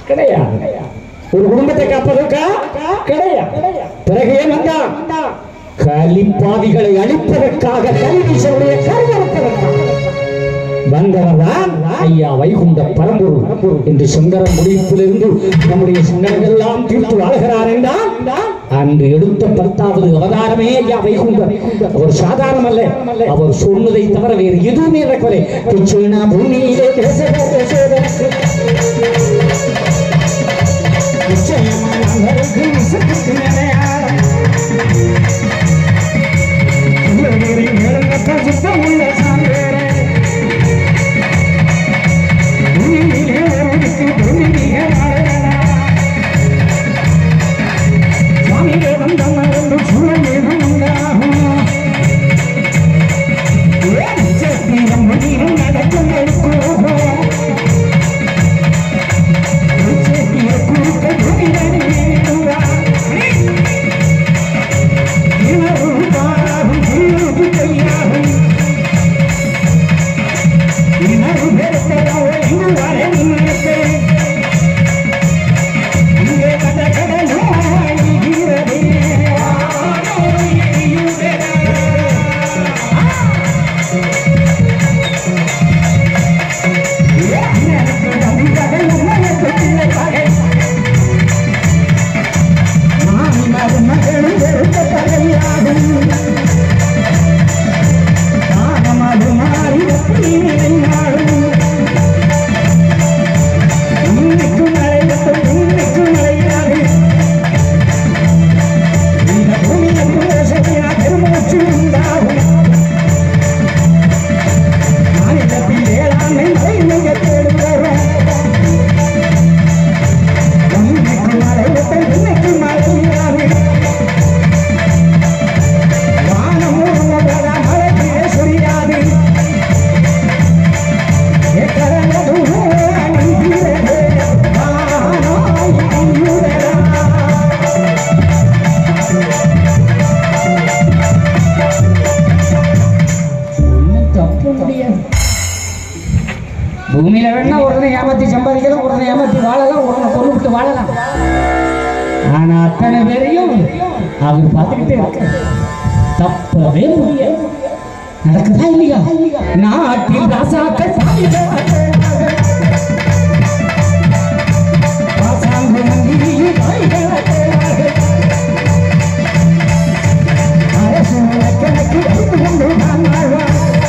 கிடையாது ஒரு குடும்பத்தை காப்பதற்கா கிடையாது பிறகு ஏன் வந்தான் கலிப்பாவிகளை அழிப்பதற்காக கல்வீசனுடைய கருவறுப்பதற்காக வந்தவர்தான் ஐயா வைகுண்ட பரம்பொருள் என்று சுந்தரம் முடிப்பிலிருந்து நம்முடைய சங்கடங்கள் எல்லாம் தீர்த்து வாழ்கிறார் என்றால் அன்று எடுத்த பத்தாவது அவதாரமே ஐயா வைகுண்டர் அவர் சாதாரணம் அல்ல அவர் சொன்னதை தவிர வேறு எதுவுமே நடக்கவில்லை கிருஷ்ணா பூமியிலே தேச தேச நிச்சயமானவருக்கு விசுக்கு நிலையாரம் உள்ளவரை நேரங்கத்த சுத்தம் உள்ள சான்றேரே பூமியிலே ஒருவருக்கு பூமியிலே வாழலாம் சுவாமியே வந்த மறந்து சூழலேதும் உண்டாகும் நிச்சயம் முடியும் நடக்கும் போகும் தப்பு முடியாது பூமியில வேணா உடனே ஏமாத்தி சம்பாதிக்கலாம் உடனே ஏமாத்தி வாழலாம் உடனே பொண்ணு விட்டு வாழலாம் ஆனா அத்தனை பேரையும் அவர் பார்த்துக்கிட்டே இருக்க தப்பவே முடியாது நடக்குதா இல்லையா நாட்டில் ராசாக்கள் பாசாங்கு மந்திரியும் வாய்களாக அரசு கணக்கு வைத்து கொண்டு நான் வாழ்வான்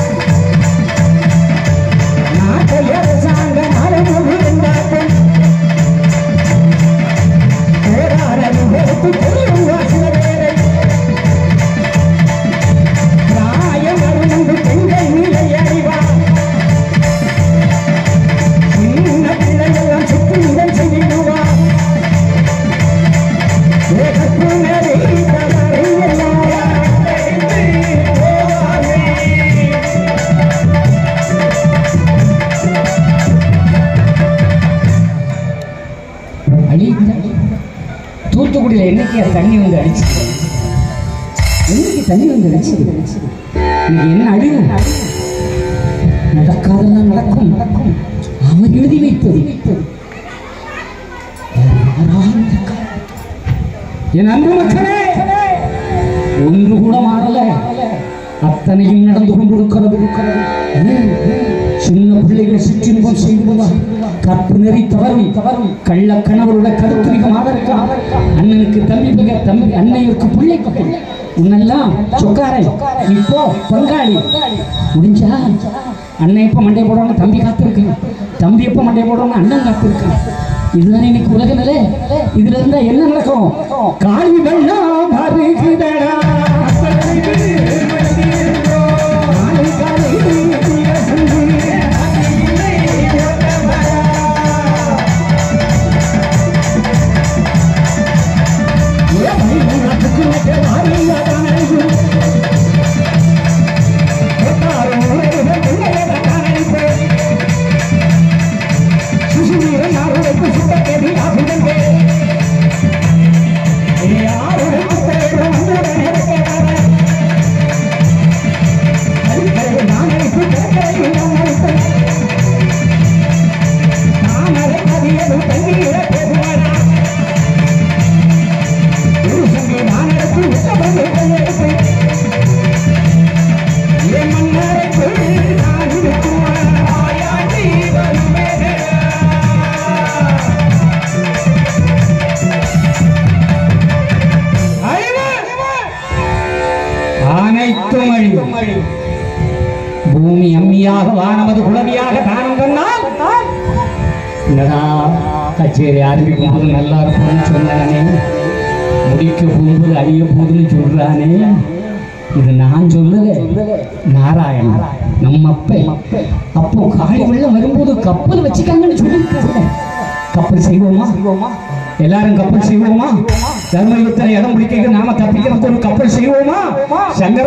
நாட்டை அரசாங்க நலமுழு என்றார்கள் பேராரது வெறுத்து தெரியும் வாசன வேலை பிராயம் அருணந்து பெண்கள் நிலை அறிவார் சின்ன பிள்ளையெல்லாம் சுற்றி இதழ் செய்திடுவார் ஏகப்பு நெறி தவறை எல்லாம் போவாரே அடி தூத்துக்குடியில என்னைக்கு தண்ணி வந்து அடிச்சு என்னைக்கு தண்ணி வந்து அடிச்சு இன்னைக்கு என்ன அழிவு நடக்காதெல்லாம் நடக்கும் நடக்கும் அவன் எழுதி வைத்தது யாராலும் நடக்காது. என் அன்பு மக்களே ஒன்று கூட மாறல அத்தனையும் நடந்து கொண்டிருக்கிறது ஏன்? சின்ன பிள்ளைகள் சிற்றின்பம் செய்துவதா கற்பு நெறி தவறும் தவறும் கள்ள கணவரோட கருத்துரிகமாக இருக்கா அண்ணனுக்கு தம்பி பக தம்பி அன்னையருக்கு பிள்ளைக்கு பிள்ளை உன்னெல்லாம் சொக்காரன் இப்போ பங்காளி முடிஞ்சா அண்ணன் எப்ப மண்டை போடுவாங்க தம்பி காத்திருக்கான் தம்பி எப்ப மண்டை போடுவாங்க அண்ணன் காத்திருக்கான் இதுதான் இன்னைக்கு உலக நிலை இதுல இருந்தா என்ன நடக்கும் காளி வெள்ளம் வருகுதடா காளி காளி வீரசங்கு. ஏ வைகுண்டத்துக்கு மற்ற வாரியாதான் அழகு. கேட்டாரும் உலகில் பிள்ளையதான் அழைப்பேன் சுசுவீரன் யாருடைக்கு சுத்தக்கேதி ஆகுதங்கே யாருடைக்கு பேரும் வந்தவனே கேட்டாரே அடிக்கடி நான் அழைப்பு கேட்கறேன் நான் அழைப்பேன் தாமரை கதியது தண்ணீரை அம்மியாக வானமது குளவியாக தானம் சொன்னால் என்னடா கச்சேரி ஆரம்பிக்கும் போது நல்லா இருக்கும்னு சொன்னானே முடிக்க போகும்போது அழிய போகுதுன்னு சொல்றானே இது நான் சொல்லல நாராயணன் நம்ம அப்ப அப்போ காளி வெள்ளம் வரும்போது கப்பல் வச்சுக்காங்கன்னு சொல்லியிருக்காங்க கப்பல் செய்வோமா எல்லாரும் கப்பல் செய்வோமா தர்மயுத்தனை இடம் பிடிக்க நாம தப்பிக்கிறதுக்கு ஒரு கப்பல் செய்வோமா சங்கர